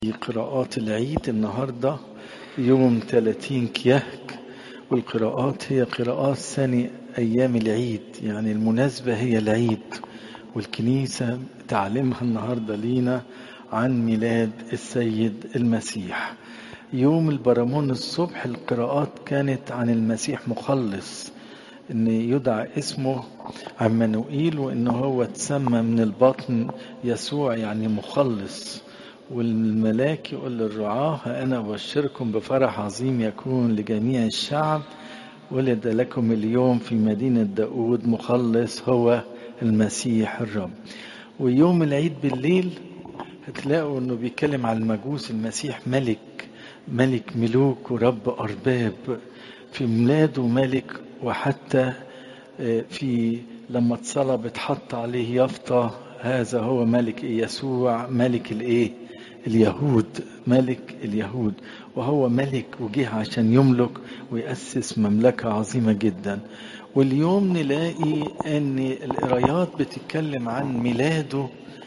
قراءات العيد النهاردة يوم 30 كيهك والقراءات هي قراءات ثاني أيام العيد يعني المناسبة هي العيد والكنيسة تعلمها النهاردة لينا عن ميلاد السيد المسيح يوم البرامون الصبح القراءات كانت عن المسيح مخلص ان يدعى اسمه عمانوئيل وان هو تسمى من البطن يسوع يعني مخلص والملاك يقول للرعاة أنا أبشركم بفرح عظيم يكون لجميع الشعب ولد لكم اليوم في مدينة داود مخلص هو المسيح الرب ويوم العيد بالليل هتلاقوا انه بيتكلم عن المجوس المسيح ملك ملك ملوك ورب أرباب في ميلاده ملك وحتى في لما اتصلب اتحط عليه يافطة هذا هو ملك يسوع ملك الايه اليهود ملك اليهود وهو ملك وجه عشان يملك ويأسس مملكة عظيمة جدا واليوم نلاقي ان القرايات بتتكلم عن ميلاده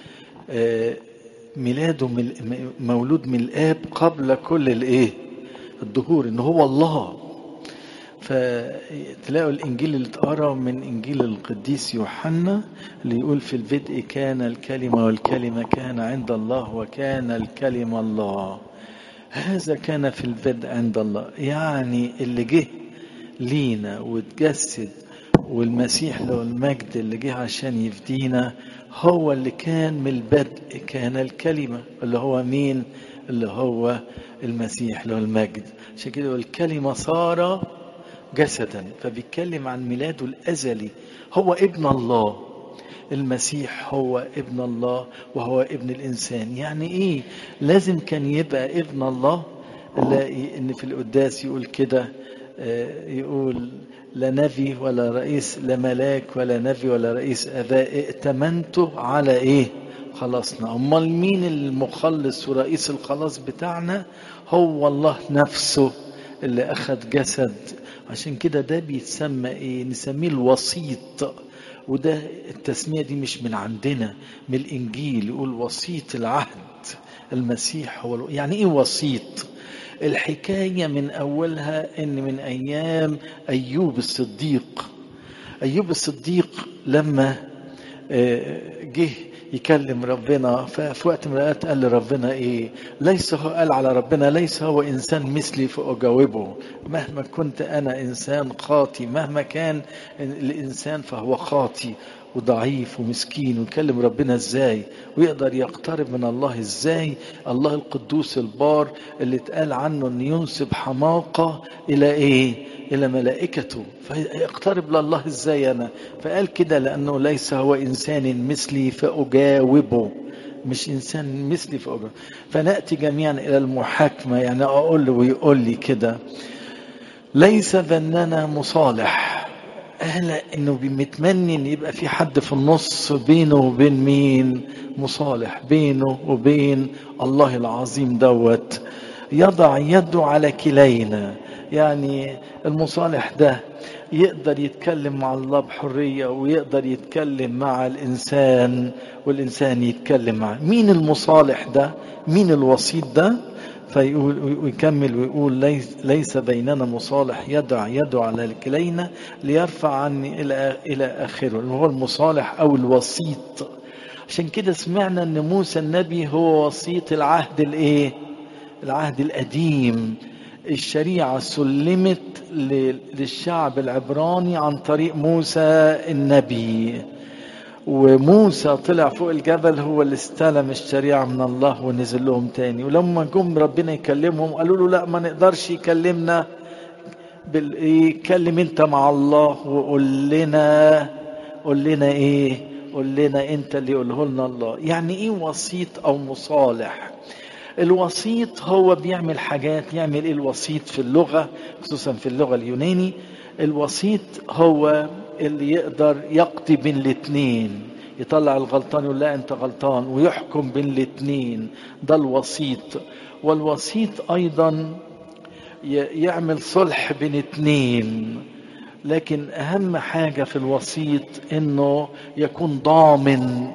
ميلاده مولود من الاب قبل كل الايه الظهور ان هو الله فتلاقوا الانجيل اللي اتقرا من انجيل القديس يوحنا اللي يقول في البدء كان الكلمه والكلمه كان عند الله وكان الكلمه الله هذا كان في البدء عند الله يعني اللي جه لينا واتجسد والمسيح له المجد اللي جه عشان يفدينا هو اللي كان من البدء كان الكلمه اللي هو مين اللي هو المسيح له المجد عشان كده الكلمه صار جسدا فبيتكلم عن ميلاده الازلي هو ابن الله المسيح هو ابن الله وهو ابن الانسان يعني ايه لازم كان يبقى ابن الله نلاقي ان في القداس يقول كده يقول لا نبي ولا رئيس لا ملاك ولا نبي ولا رئيس اباء ائتمنته على ايه خلصنا امال مين المخلص ورئيس الخلاص بتاعنا هو الله نفسه اللي اخذ جسد عشان كده ده بيتسمى ايه نسميه الوسيط وده التسمية دي مش من عندنا من الإنجيل يقول وسيط العهد المسيح هو يعني إيه وسيط الحكاية من أولها إن من أيام أيوب الصديق أيوب الصديق لما جه يكلم ربنا ففي وقت من الاوقات قال لربنا ايه ليس هو قال على ربنا ليس هو انسان مثلي فاجاوبه مهما كنت انا انسان خاطي مهما كان الانسان فهو خاطي وضعيف ومسكين ويكلم ربنا ازاي ويقدر يقترب من الله ازاي الله القدوس البار اللي اتقال عنه ان ينسب حماقة الى ايه الى ملائكته فيقترب لله ازاي انا فقال كده لانه ليس هو انسان مثلي فاجاوبه مش انسان مثلي فاجاوبه فناتي جميعا الى المحاكمه يعني اقول له ويقول لي كده ليس بيننا مصالح اهلا انه متمني ان يبقى في حد في النص بينه وبين مين مصالح بينه وبين الله العظيم دوت يضع يده على كلينا يعني المصالح ده يقدر يتكلم مع الله بحرية ويقدر يتكلم مع الإنسان والإنسان يتكلم معه مين المصالح ده مين الوسيط ده فيقول ويكمل ويقول ليس, ليس بيننا مصالح يدع يده على كلينا ليرفع عني إلى إلى آخره اللي هو المصالح أو الوسيط عشان كده سمعنا أن موسى النبي هو وسيط العهد الإيه العهد القديم الشريعة سلمت للشعب العبراني عن طريق موسى النبي وموسى طلع فوق الجبل هو اللي استلم الشريعة من الله ونزل لهم تاني ولما جم ربنا يكلمهم قالوا له لا ما نقدرش يكلمنا بالايه كلم انت مع الله وقول لنا قول لنا ايه قول لنا انت اللي قوله لنا الله يعني ايه وسيط او مصالح الوسيط هو بيعمل حاجات يعمل ايه الوسيط في اللغة خصوصا في اللغة اليوناني الوسيط هو اللي يقدر يقضي بين الاتنين يطلع الغلطان يقول لا انت غلطان ويحكم بين الاتنين ده الوسيط والوسيط ايضا يعمل صلح بين اتنين لكن اهم حاجة في الوسيط انه يكون ضامن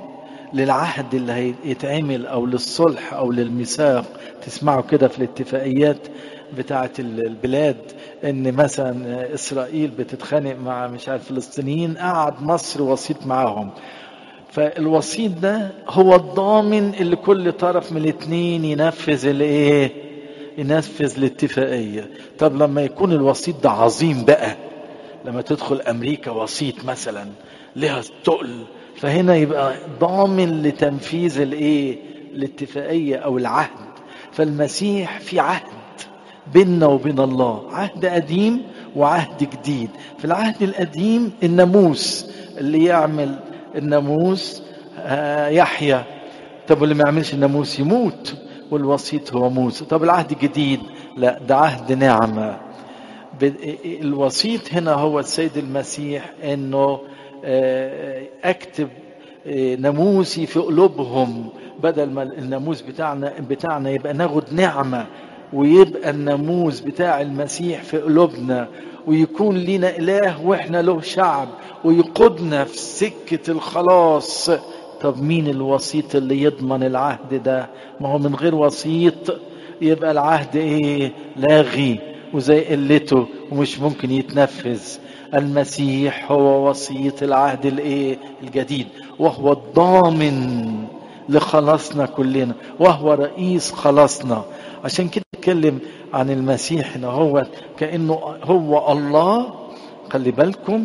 للعهد اللي هيتعمل او للصلح او للميثاق تسمعوا كده في الاتفاقيات بتاعه البلاد ان مثلا اسرائيل بتتخانق مع مش عارف الفلسطينيين قعد مصر وسيط معاهم فالوسيط ده هو الضامن اللي كل طرف من الاثنين ينفذ الايه ينفذ الاتفاقيه طب لما يكون الوسيط ده عظيم بقى لما تدخل امريكا وسيط مثلا لها تقل فهنا يبقى ضامن لتنفيذ الايه الاتفاقيه او العهد فالمسيح في عهد بيننا وبين الله عهد قديم وعهد جديد في العهد القديم الناموس اللي يعمل الناموس يحيى طب واللي ما يعملش الناموس يموت والوسيط هو موسى طب العهد الجديد لا ده عهد نعمه الوسيط هنا هو السيد المسيح انه اكتب ناموسي في قلوبهم بدل ما الناموس بتاعنا بتاعنا يبقى ناخد نعمه ويبقى الناموس بتاع المسيح في قلوبنا ويكون لنا اله واحنا له شعب ويقودنا في سكه الخلاص طب مين الوسيط اللي يضمن العهد ده ما هو من غير وسيط يبقى العهد ايه لاغي وزي قلته ومش ممكن يتنفذ المسيح هو وسيط العهد الايه الجديد وهو الضامن لخلاصنا كلنا وهو رئيس خلاصنا عشان كده اتكلم عن المسيح ان هو كانه هو الله خلي بالكم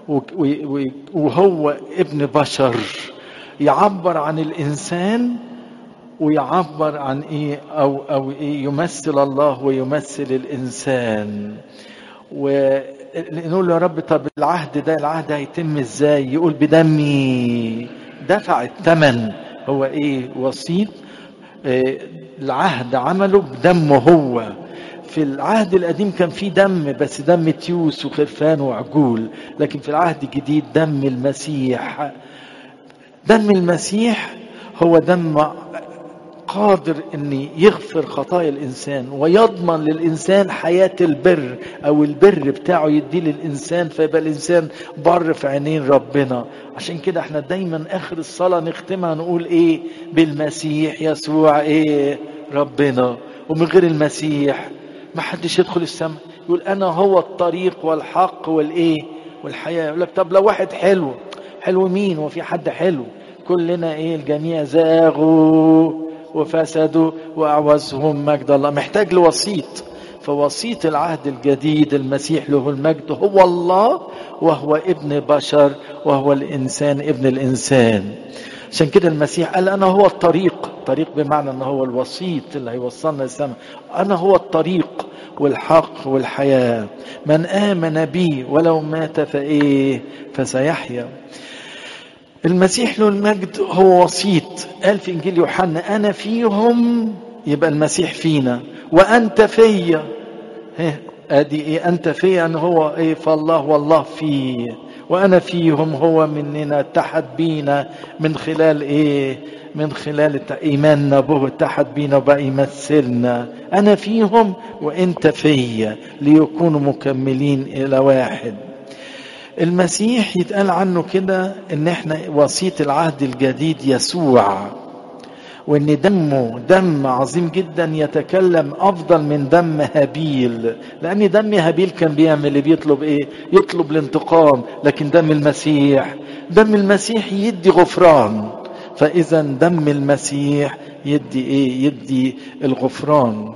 وهو ابن بشر يعبر عن الانسان ويعبر عن ايه او او إيه يمثل الله ويمثل الانسان ونقول له يا رب طب العهد ده العهد هيتم ازاي يقول بدمي دفع الثمن هو ايه وسيط إيه العهد عمله بدمه هو في العهد القديم كان في دم بس دم تيوس وخرفان وعجول لكن في العهد الجديد دم المسيح دم المسيح هو دم قادر ان يغفر خطايا الانسان ويضمن للانسان حياه البر او البر بتاعه يديه للانسان فيبقى الانسان بر في عينين ربنا عشان كده احنا دايما اخر الصلاه نختمها نقول ايه بالمسيح يسوع ايه ربنا ومن غير المسيح ما حدش يدخل السماء يقول انا هو الطريق والحق والايه والحياه يقول لك طب لو واحد حلو حلو مين وفي حد حلو كلنا ايه الجميع زاغوا وفسدوا واعوزهم مجد الله محتاج لوسيط فوسيط العهد الجديد المسيح له المجد هو الله وهو ابن بشر وهو الانسان ابن الانسان عشان كده المسيح قال انا هو الطريق طريق بمعنى ان هو الوسيط اللي هيوصلنا للسماء انا هو الطريق والحق والحياه من امن بي ولو مات فايه فسيحيا المسيح له المجد هو وسيط قال في انجيل يوحنا انا فيهم يبقى المسيح فينا وانت فيا ادي ايه انت فيا ان هو ايه فالله والله فيه وانا فيهم هو مننا اتحد بينا من خلال ايه من خلال ايماننا به اتحد بينا وبقى يمثلنا انا فيهم وانت فيا ليكونوا مكملين الى واحد المسيح يتقال عنه كده ان احنا وسيط العهد الجديد يسوع وان دمه دم عظيم جدا يتكلم افضل من دم هابيل لان دم هابيل كان بيعمل اللي بيطلب ايه يطلب الانتقام لكن دم المسيح دم المسيح يدي غفران فاذا دم المسيح يدي ايه يدي الغفران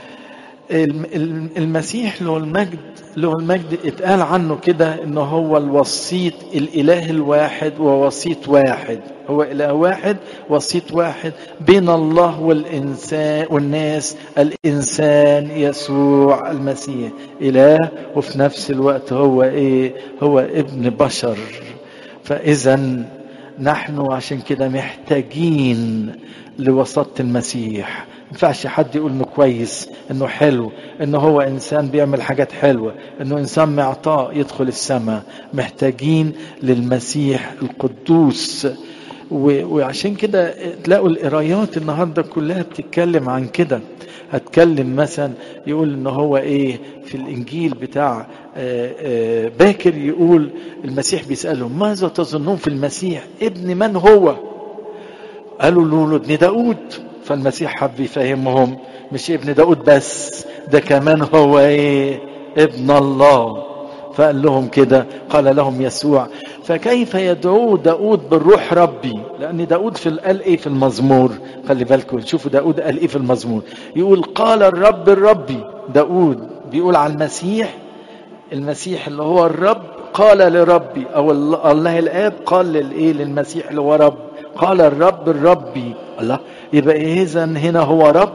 المسيح له المجد له المجد اتقال عنه كده ان هو الوسيط الاله الواحد ووسيط واحد هو اله واحد وسيط واحد بين الله والانسان والناس الانسان يسوع المسيح اله وفي نفس الوقت هو ايه هو ابن بشر فاذا نحن عشان كده محتاجين لوساطة المسيح ما ينفعش حد يقول انه كويس انه حلو انه هو انسان بيعمل حاجات حلوه انه انسان معطاء يدخل السماء محتاجين للمسيح القدوس وعشان كده تلاقوا القرايات النهارده كلها بتتكلم عن كده هتكلم مثلا يقول ان هو ايه في الانجيل بتاع باكر يقول المسيح بيسالهم ماذا تظنون في المسيح ابن من هو قالوا له ابن داود فالمسيح حب يفهمهم مش ابن داود بس ده كمان هو ايه ابن الله فقال لهم كده قال لهم يسوع فكيف يدعو داود بالروح ربي لأن داود في قال إيه في المزمور خلي بالكم شوفوا داود قال إيه في المزمور يقول قال الرب الربي داود بيقول على المسيح المسيح اللي هو الرب قال لربي أو الله الآب قال للإيه للمسيح اللي هو رب قال الرب الربي الله يبقى إذا هنا هو رب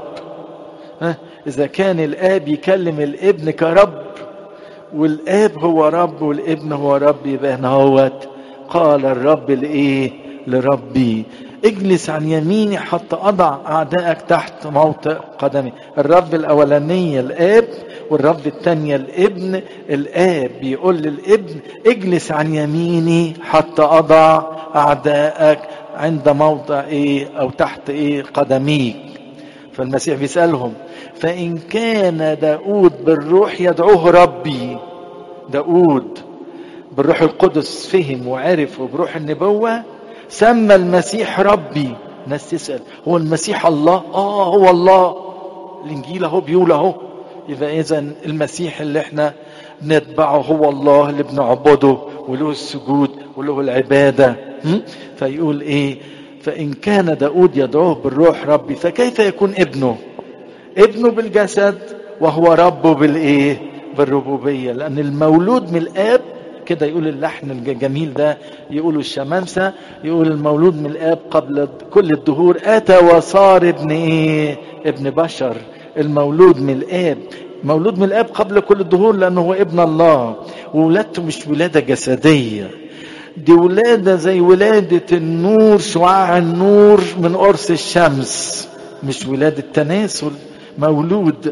ها إذا كان الآب يكلم الابن كرب والاب هو رب والابن هو رب يبقى هنا هوت قال الرب لايه لربي اجلس عن يميني حتى اضع اعدائك تحت موطئ قدمي الرب الاولانيه الاب والرب الثانيه الابن الاب بيقول للابن اجلس عن يميني حتى اضع اعدائك عند موضع ايه او تحت ايه قدميك فالمسيح بيسالهم فإن كان داود بالروح يدعوه ربي داود بالروح القدس فهم وعرف وبروح النبوة سمى المسيح ربي ناس تسأل هو المسيح الله آه هو الله الإنجيل أهو بيقول أهو يبقى إذا المسيح اللي احنا بنتبعه هو الله اللي بنعبده وله السجود وله العبادة فيقول إيه فإن كان داود يدعوه بالروح ربي فكيف يكون ابنه ابنه بالجسد وهو ربه بالايه بالربوبيه لان المولود من الاب كده يقول اللحن الجميل ده يقولوا الشمامسه يقول المولود من الاب قبل كل الدهور اتى وصار ابن ايه ابن بشر المولود من الاب مولود من الاب قبل كل الدهور لانه هو ابن الله وولادته مش ولاده جسديه دي ولادة زي ولادة النور شعاع النور من قرص الشمس مش ولادة تناسل مولود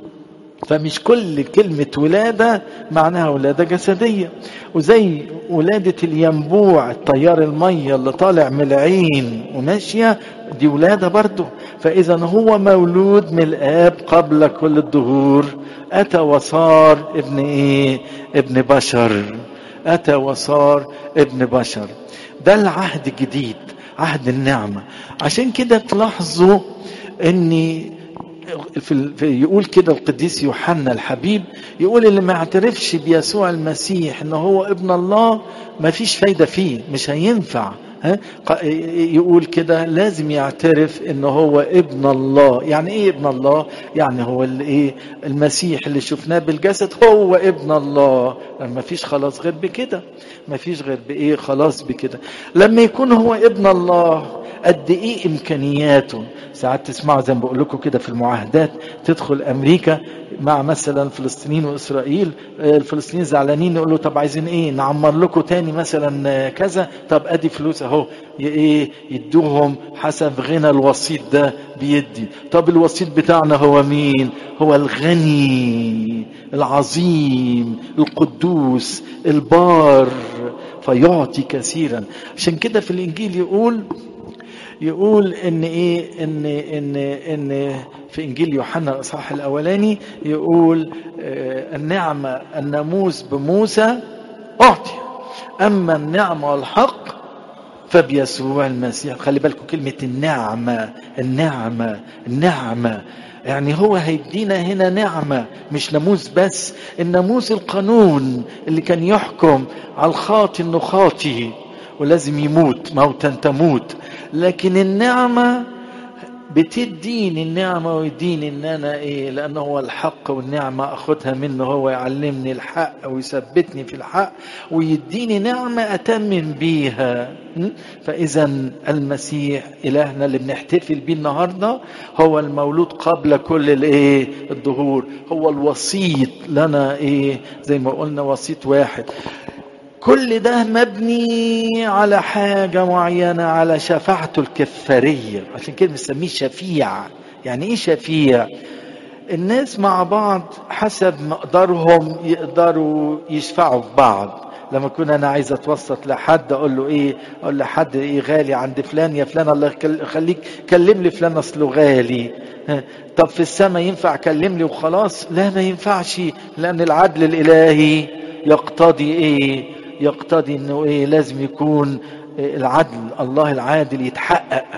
فمش كل كلمة ولادة معناها ولادة جسدية وزي ولادة الينبوع الطيار المية اللي طالع من العين وماشية دي ولادة برضه فإذا هو مولود من الآب قبل كل الدهور أتى وصار ابن إيه ابن بشر أتى وصار ابن بشر ده العهد الجديد عهد النعمة عشان كده تلاحظوا ان في يقول كده القديس يوحنا الحبيب يقول اللي ما يعترفش بيسوع المسيح ان هو ابن الله ما فيش فايدة فيه مش هينفع ها يقول كده لازم يعترف ان هو ابن الله يعني ايه ابن الله يعني هو اللي ايه المسيح اللي شفناه بالجسد هو ابن الله ما فيش خلاص غير بكده ما فيش غير بايه خلاص بكده لما يكون هو ابن الله قد ايه امكانياته ساعات تسمعوا زي ما بقول لكم كده في المعاهدات تدخل امريكا مع مثلا فلسطين واسرائيل الفلسطينيين زعلانين يقولوا طب عايزين ايه نعمر لكم تاني مثلا كذا طب ادي فلوس اهو ايه يدوهم حسب غنى الوسيط ده بيدي طب الوسيط بتاعنا هو مين هو الغني العظيم القدوس البار فيعطي كثيرا عشان كده في الانجيل يقول يقول ان ايه ان ان ان في انجيل يوحنا الاصحاح الاولاني يقول آه النعمه الناموس بموسى اعطي اما النعمه والحق فبيسوع المسيح خلي بالكم كلمه النعمه النعمه النعمه يعني هو هيدينا هنا نعمة مش ناموس بس الناموس القانون اللي كان يحكم على الخاطي انه خاطي ولازم يموت موتا تموت لكن النعمة بتديني النعمة ويديني ان انا ايه لانه هو الحق والنعمة اخدها منه هو يعلمني الحق ويثبتني في الحق ويديني نعمة اتمم بيها فاذا المسيح الهنا اللي بنحتفل بيه النهاردة هو المولود قبل كل الايه الظهور هو الوسيط لنا ايه زي ما قلنا وسيط واحد كل ده مبني على حاجة معينة على شفاعته الكفارية عشان كده بنسميه شفيع يعني ايه شفيع الناس مع بعض حسب مقدارهم يقدروا يشفعوا في بعض لما اكون انا عايز اتوسط لحد اقول له ايه اقول لحد ايه غالي عند فلان يا فلان الله يخليك كلم لي فلان اصله غالي طب في السماء ينفع كلم لي وخلاص لا ما ينفعش لان العدل الالهي يقتضي ايه يقتضي انه ايه لازم يكون العدل الله العادل يتحقق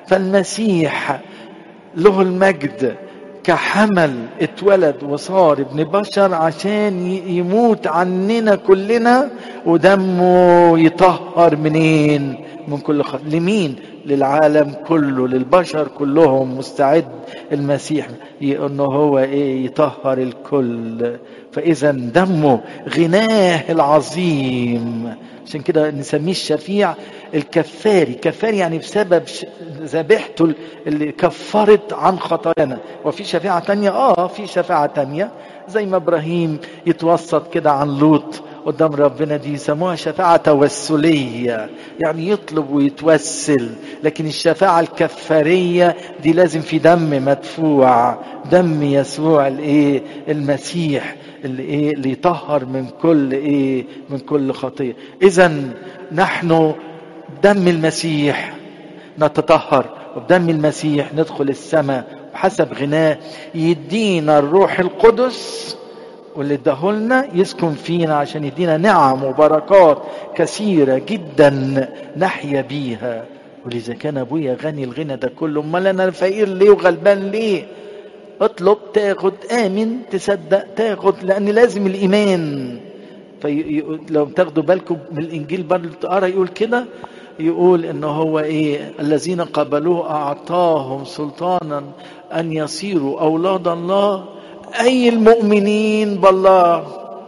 فالمسيح له المجد كحمل اتولد وصار ابن بشر عشان يموت عننا كلنا ودمه يطهر منين من كل خط لمين للعالم كله للبشر كلهم مستعد المسيح انه هو ايه يطهر الكل فاذا دمه غناه العظيم عشان كده نسميه الشفيع الكفاري كفاري يعني بسبب ذبيحته اللي كفرت عن خطايانا وفي شفاعة تانية اه في شفاعة تانية زي ما ابراهيم يتوسط كده عن لوط قدام ربنا دي يسموها شفاعة توسلية يعني يطلب ويتوسل لكن الشفاعة الكفارية دي لازم في دم مدفوع دم يسوع الايه المسيح اللي ايه اللي يطهر من كل ايه من كل خطيه اذا نحن دم المسيح نتطهر وبدم المسيح ندخل السماء وحسب غناه يدينا الروح القدس واللي اداهولنا يسكن فينا عشان يدينا نعم وبركات كثيره جدا نحيا بيها ولذا كان ابويا غني الغنى ده كله امال انا فقير ليه وغلبان ليه اطلب تاخد امن تصدق تاخد لان لازم الايمان في لو تاخدوا بالكم من الانجيل برضه تقرا يقول كده يقول ان هو ايه الذين قبلوه اعطاهم سلطانا ان يصيروا اولاد الله اي المؤمنين بالله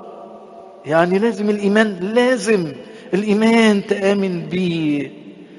يعني لازم الايمان لازم الايمان تامن بيه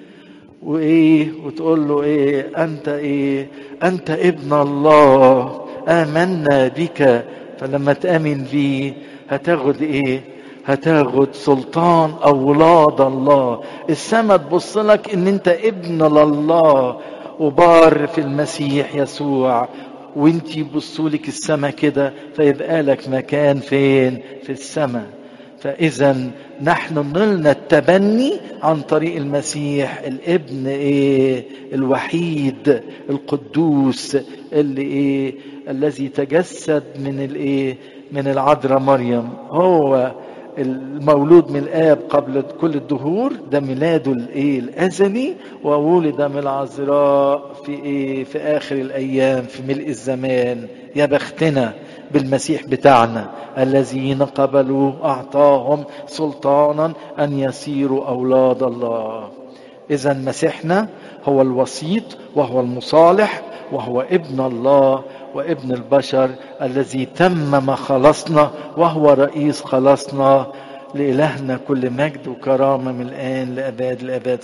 وايه وتقول له ايه انت ايه انت ابن الله امنا بك فلما تامن بيه هتاخد ايه هتاخد سلطان اولاد الله السما تبص لك ان انت ابن لله وبار في المسيح يسوع وانت يبصوا لك السما كده فيبقى لك مكان فين في السماء فاذا نحن نلنا التبني عن طريق المسيح الابن ايه الوحيد القدوس اللي ايه الذي تجسد من الايه من العذراء مريم هو المولود من الاب قبل كل الدهور ده ميلاده الايه الازلي وولد من العذراء في ايه في اخر الايام في ملء الزمان يا بختنا بالمسيح بتاعنا الذين قبلوا اعطاهم سلطانا ان يصيروا اولاد الله اذا مسيحنا هو الوسيط وهو المصالح وهو ابن الله وابن البشر الذي تمم خلاصنا وهو رئيس خلاصنا لإلهنا كل مجد وكرامة من الآن لأباد الأباد